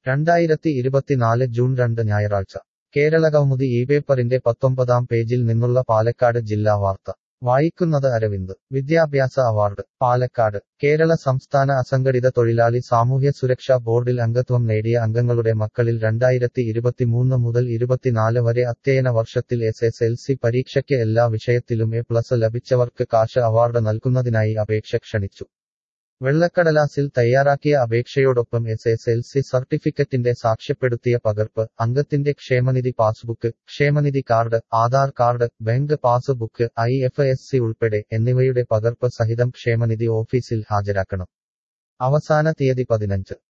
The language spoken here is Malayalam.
രണ്ടായിരത്തി ഇരുപത്തിനാല് ജൂൺ രണ്ട് ഞായറാഴ്ച കേരളകൗമുദി ഈ പേപ്പറിന്റെ പത്തൊമ്പതാം പേജിൽ നിന്നുള്ള പാലക്കാട് ജില്ലാ വാർത്ത വായിക്കുന്നത് അരവിന്ദ് വിദ്യാഭ്യാസ അവാർഡ് പാലക്കാട് കേരള സംസ്ഥാന അസംഘടിത തൊഴിലാളി സാമൂഹ്യ സുരക്ഷാ ബോർഡിൽ അംഗത്വം നേടിയ അംഗങ്ങളുടെ മക്കളിൽ രണ്ടായിരത്തി ഇരുപത്തിമൂന്ന് മുതൽ ഇരുപത്തിനാല് വരെ അധ്യയന വർഷത്തിൽ എസ് എസ് എൽ സി പരീക്ഷയ്ക്ക് എല്ലാ വിഷയത്തിലും എ പ്ലസ് ലഭിച്ചവർക്ക് കാശ് അവാർഡ് നൽകുന്നതിനായി അപേക്ഷ ക്ഷണിച്ചു വെള്ളക്കടലാസിൽ തയ്യാറാക്കിയ അപേക്ഷയോടൊപ്പം എസ് എസ് എൽ സി സർട്ടിഫിക്കറ്റിന്റെ സാക്ഷ്യപ്പെടുത്തിയ പകർപ്പ് അംഗത്തിന്റെ ക്ഷേമനിധി പാസ്ബുക്ക് ക്ഷേമനിധി card Aadhaar card bank passbook I F S C ഉൾപ്പെടെ എന്നിവയുടെ പകർപ്പ് സഹിതം ക്ഷേമനിധി ഓഫീസിൽ ഹാജരാക്കണം അവസാന തീയതി പതിനഞ്ച്